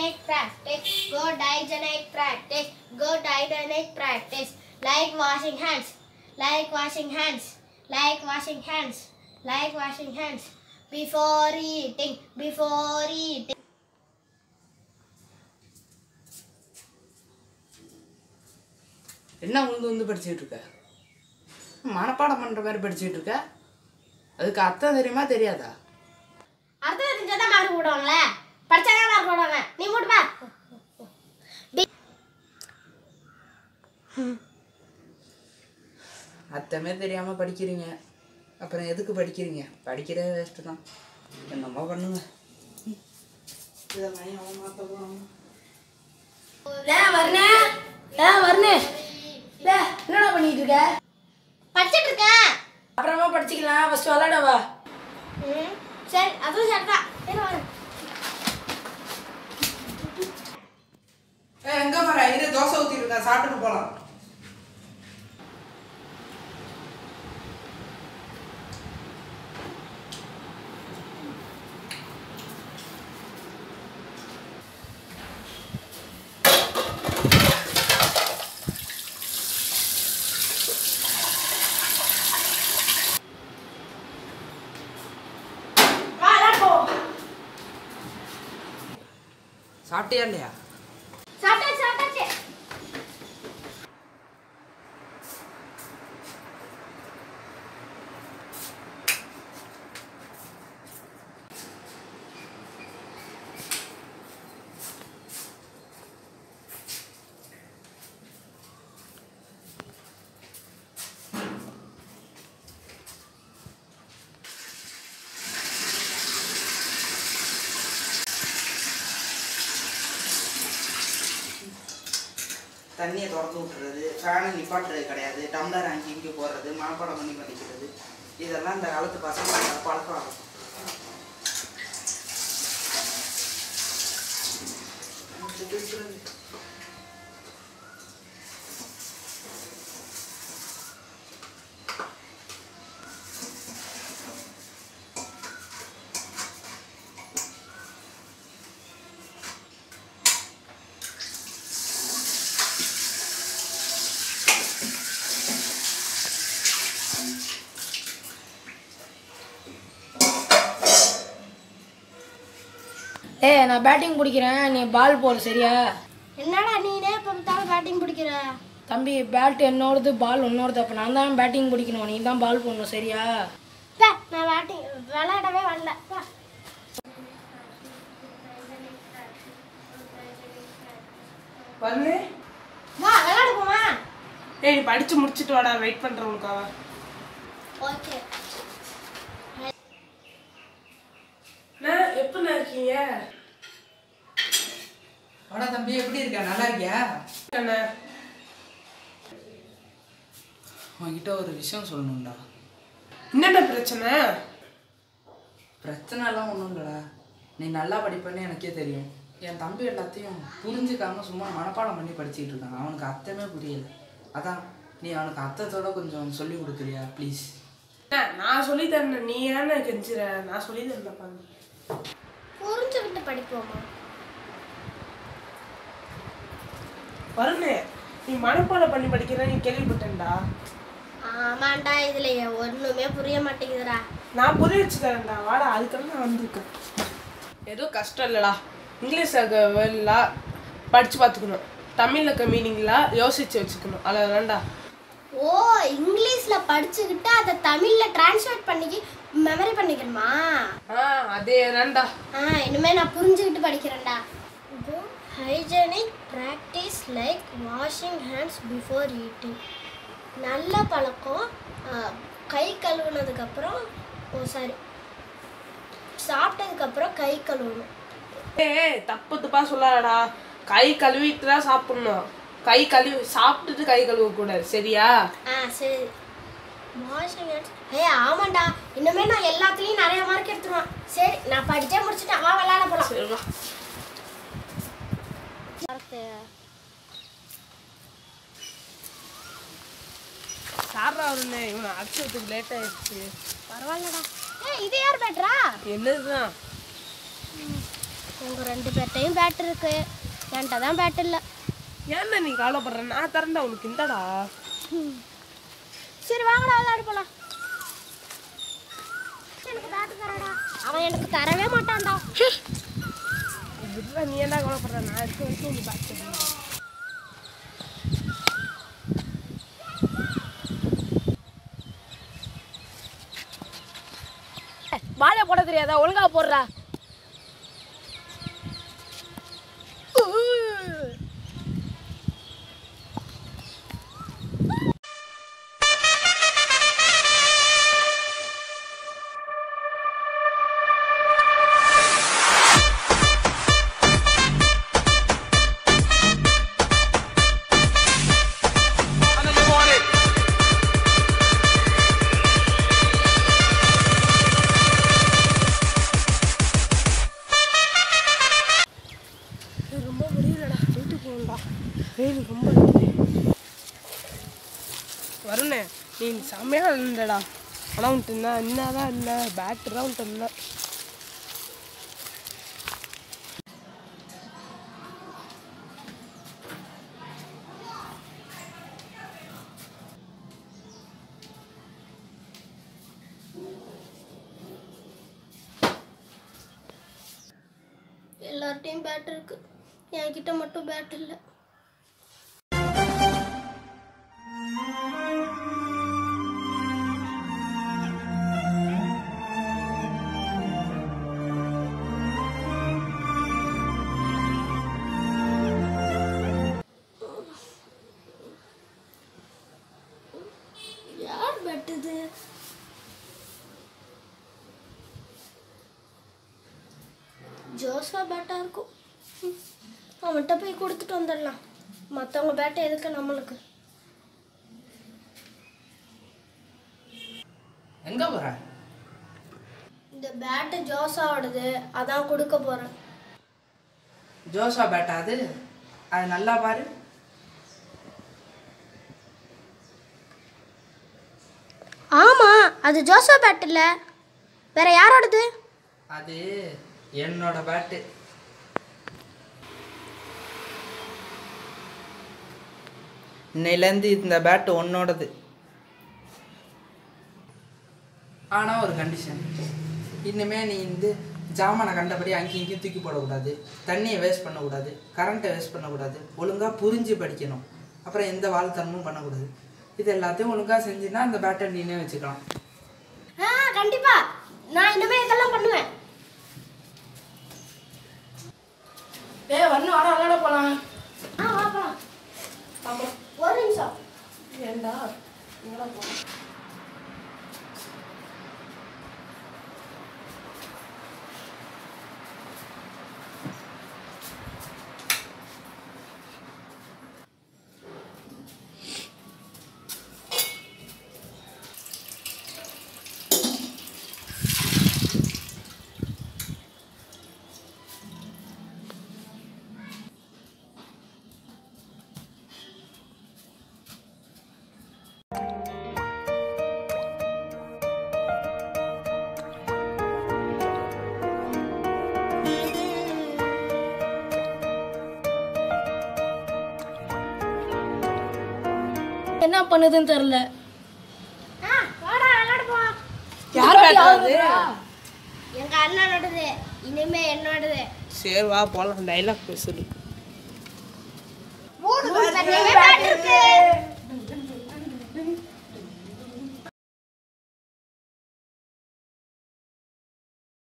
dynamic practice. Go dynamic practice. Go dynamic practice. Like washing hands. Like washing hands. Like washing hands. Like washing hands. Before eating. Before eating. என்ன உந்து வந்து படிச்சுட்டு இருக்க மனப்பாடம் பண்ணுற மாதிரி படிச்சுட்டு இருக்க அதுக்கு அர்த்தம் தெரியுமா தெரியாதா அர்த்தம் தெரிஞ்சாதான் மார்க் போடுவாங்கல்ல படிச்சாதான் மார்க் போடுவாங்க நீ மட்டும் பார் அர்த்தமே தெரியாமல் படிக்கிறீங்க அப்புறம் எதுக்கு படிக்கிறீங்க படிக்கிறதே வேஸ்ட்டு தான் என்னமோ பண்ணுங்க ம். இதெல்லாம் ஏன் மாற்ற போகிறோம் வரணே ஏ வரணே லே என்னடா பண்ணிட்டு இருக்க படிச்சிட்டு இருக்கேன் அப்புறமா படிச்சுக்கலாம் ஃபர்ஸ்ட் விளாடவா ம், சரி அதுவும் சரிதான் சரி வாங்க ஏ எங்கே போகிற இரு தோசை ஊற்றிட்டு இருக்கேன் சாப்பிட்டுட்டு போகலாம் வா விளாடுவோம் சாப்பிட்டியா இல்லையா சாப்பிட்டாச்சு சாப்பிட்டாச்சு தண்ணியை திறந்து விட்டுறது ஃபேனை நிப்பாட்டுறது கிடையாது டம்ளர் அங்கே இங்கே போடுறது மனப்பாடம் பண்ணி படிக்கிறது இதெல்லாம் இந்த காலத்து பசங்க பழக்கம் ஆகும் ஏய் நான் பேட்டிங் பிடிக்கிறேன் நீ பால் போடு சரியா என்னடா நீனே இப்போ பார்த்தாலும் பேட்டிங் பிடிக்கிற தம்பி பேட் என்னோடது பால் உன்னோடது அப்போ நான் தான் பேட்டிங் பிடிக்கணும் நீ தான் பால் போடணும் சரியா பே நான் பேட்டிங் விளையாடவே வரல பா. வந்து வா விளையாட போமா ஏய் நீ படிச்சு முடிச்சிட்டு வாடா வெயிட் பண்றேன் உனக்காக ஓகே நான் எப்படிண்ணா இருக்கீங்க வாடா தம்பி எப்படி இருக்க நல்லா இருக்கியா அண்ணா உன்கிட்ட ஒரு விஷயம் சொல்லணும்டா என்னென்ன பிரச்சனை பிரச்சனைலாம் ஒன்றும் இல்லைடா நீ நல்லா படிப்பேன்னு எனக்கே தெரியும் என் தம்பி எல்லாத்தையும் புரிஞ்சுக்காம சும்மா மனப்பாடம் பண்ணி படிச்சுக்கிட்டு இருக்கான் அவனுக்கு அர்த்தமே புரியல அதான் நீ அவனுக்கு அர்த்தத்தோட கொஞ்சம் சொல்லி கொடுக்குறியா ப்ளீஸ் அண்ணா, நான் சொல்லி தரேன் நீ ஏன்னு கெஞ்சுற நான் சொல்லி தரேன் பாருங்க புரிஞ்சுக்கிட்டு படிப்போமா வருணே நீ மனப்பாடம் பண்ணி படிக்கிற நீ கேள்விப்பட்டேன்டா ஆமாண்டா இதுல ஒண்ணுமே புரிய மாட்டேங்குதுடா நான் புரிய வச்சு தரேன்டா வாடா அதுக்காக நான் வந்திருக்கேன் எதுவும் கஷ்டம் இல்லைடா இங்கிலீஷ் வேர்லாம் படிச்சு பார்த்துக்கணும் தமிழில் இருக்க மீனிங்லாம் யோசிச்சு வச்சுக்கணும் அவ்வளோதான்டா ஓ இங்கிலீஷ்ல படிச்சுக்கிட்டு அதை தமிழ்ல டிரான்ஸ்லேட் பண்ணி மெமரி பண்ணிக்கணுமா ஆ அதே தான்டா ஆ இனிமே நான் புரிஞ்சுக்கிட்டு படிக்கிறேன்டா hygienic practice like washing hands before eating நல்ல பழக்கம் ஆ, கை கழுவுனதுக்கப்புறம் ஓ சாரி சாப்பிட்டதுக்கப்புறம் கை கழுவணும் ஏய் தப்பு தப்பா சொல்லாதடா கை கழுவிட்டு தான் சாப்பிடணும் கை கழுவி சாப்பிட்டுட்டு கை கழுவ கூடாது சரியா ஆ சரி வாஷிங் ஹேண்ட்ஸ் ஏய் ஆமாண்டா இன்னுமே நான் எல்லாத்துலேயும் நிறைய மார்க் எடுத்துருவேன் சரி நான் படிச்சே முடிச்சுட்டேன் வா விளையாட போகலாம் சரி வா சாரா வருண்ணே இவனை அடிச்சதுக்கு லேட் ஆயிடுச்சு பரவாயில்லடா ஏய் இது யார் பேட்ரா என்னதுதான் உங்கள் ரெண்டு பேர்ட்டையும் பேட் இருக்கு என்கிட்ட தான் பேட் இல்லை ஏன்டா நீ கவலைப்படுற நான் தரேன்டா உனக்கு இந்தடா சரி வாங்கடா விளையாட போலாம் எனக்கு பேட் தரடா அவன் எனக்கு தரவே மாட்டான்டா விட்றா நீ ஏன்டா கவலைப்படுற நான் இருக்க வரைக்கும் நீ பார்த்து பாலே போட தெரியாதா ஒழுங்கா போடுறா ரொம்ப முடியலடா வீட்டுக்கு போகணும்டா வெயில் ரொம்ப அடிக்குது. வருணே நீ செம்மையாக இருந்தடா ஆனால் உன்ட்டு என்ன என்னதான் இல்லை பேட்டரி உன்ட்டு இல்லை எல்லார்ட்டையும் பேட் இருக்கு என்கிட்ட மட்டும் பேட் இல்லை யார் பேட் இது ஜோஸ்வா பேட்டாக இருக்கும் ம். அவன்கிட்ட போய் கொடுத்துட்டு வந்துடலாம் மற்றவங்க பேட்டை எதுக்கு நம்மளுக்கு எங்க போற இந்த பேட்டு ஜோஸாவோடது அதான் கொடுக்க போகிறேன் ஜோசா பேட்டா அது அது நல்லா பாரு ஆமாம் அது ஜோசா பேட் இல்லை வேற யாரோடது அது என்னோட பேட்டு இன்னையிலேருந்து இந்த பேட்டு உன்னோடது ஆனால் ஒரு கண்டிஷன் இனிமே நீ வந்து ஜாமானை கண்டபடி அங்கேயும் இங்கேயும் தூக்கி போடக்கூடாது தண்ணியை வேஸ்ட் பண்ணக்கூடாது கரண்ட்டை வேஸ்ட் பண்ணக்கூடாது ஒழுங்காக புரிஞ்சு படிக்கணும் அப்புறம் எந்த வாழ்த்தனமும் பண்ணக்கூடாது இது எல்லாத்தையும் ஒழுங்காக செஞ்சுன்னா அந்த பேட்டை நீனே வச்சுக்கலாம் ஆ கண்டிப்பாக நான் இனிமேல் இதெல்லாம் பண்ணுவேன் ஏ வந்து வாடா விளையாட போலாம் ஆ வா போலாம் ஒரு நிமிஷம் ஏண்டா எங்கடா போகணும் என்ன பண்ணுதுன்னு தெரியல ஆ வாடா விளையாட போலாம் யார் பேட்டாது எங்க அண்ணனோடது இனிமே என்னோடது சரி வா போகலாம் டைலாக் பேசுது மூணு பேர்லயுமே bat இருக்கு